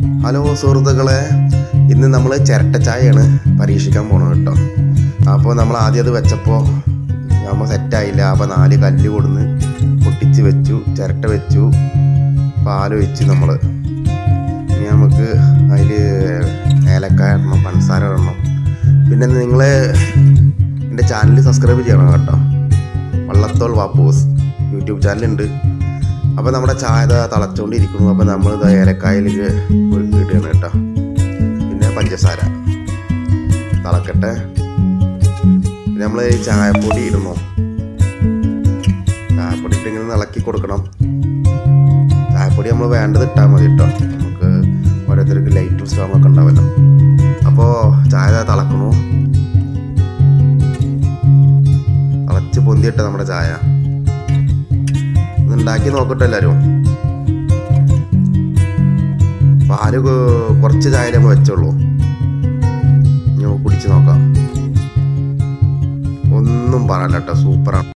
hello സുഹൃത്തുക്കളെ ഇന്ന് നമ്മൾ ചിരട്ട ചായയാണ് പരീക്ഷിക്കാൻ പോണത് കേട്ടോ അപ്പോൾ നമ്മൾ ആദ്യം അത് വെച്ചപ്പോൾ നമ്മൾ സെറ്റായില്ല അപ്പോൾ നാല് കല്ല് കൊടുന്ന് പൊട്ടിച്ച് വെച്ചു ചിരട്ട വെച്ചു പാല് വെച്ചു നമ്മൾ ഇനി നമുക്ക് അതിൽ ഏലക്കായ ഇടണം പഞ്ചസാര ഇടണം പിന്നെ നിങ്ങൾ എൻ്റെ ചാനൽ സബ്സ്ക്രൈബ് ചെയ്യണം കേട്ടോ വള്ളത്തോൾ വാപ്പൂസ് യൂട്യൂബ് ചാനലുണ്ട് അപ്പോൾ നമ്മുടെ ചായ ഇതാ തിളച്ചുകൊണ്ടിരിക്കുന്നു അപ്പോൾ നമ്മൾ ഇതാ ഏലക്കായയിലേക്ക് ഇടുകയാണ് കേട്ടോ പിന്നെ പഞ്ചസാര തിളക്കട്ടെ പിന്നെ നമ്മൾ ഈ ചായപ്പൊടി ഇടുന്നു ചായപ്പൊടി ഇട്ട് ഇങ്ങനെ ഇളക്കി കൊടുക്കണം ചായപ്പൊടി നമ്മൾ വേണ്ടത് ഇട്ടാൽ മതി കേട്ടോ നമുക്ക് ഓരോരുത്തർക്ക് ലൈറ്റും സ്റ്റാമൊക്കെ ഉണ്ടാവുമല്ലോ അപ്പോൾ ചായ ഇതാ തിളക്കണു തിളച്ച് പൊന്തിയിട്ട നമ്മുടെ ചായ ഒന്ന് ഉണ്ടാക്കി നോക്കട്ടെ എല്ലാവരും പാല് കൊ- കുറച്ച് ചായ നമ്മൾ വെച്ചുള്ളൂ ഇനി നമുക്ക് കുടിച്ച് നോക്കാം ഒന്നും പറയല്ല കേട്ടോ സൂപ്പറാണ്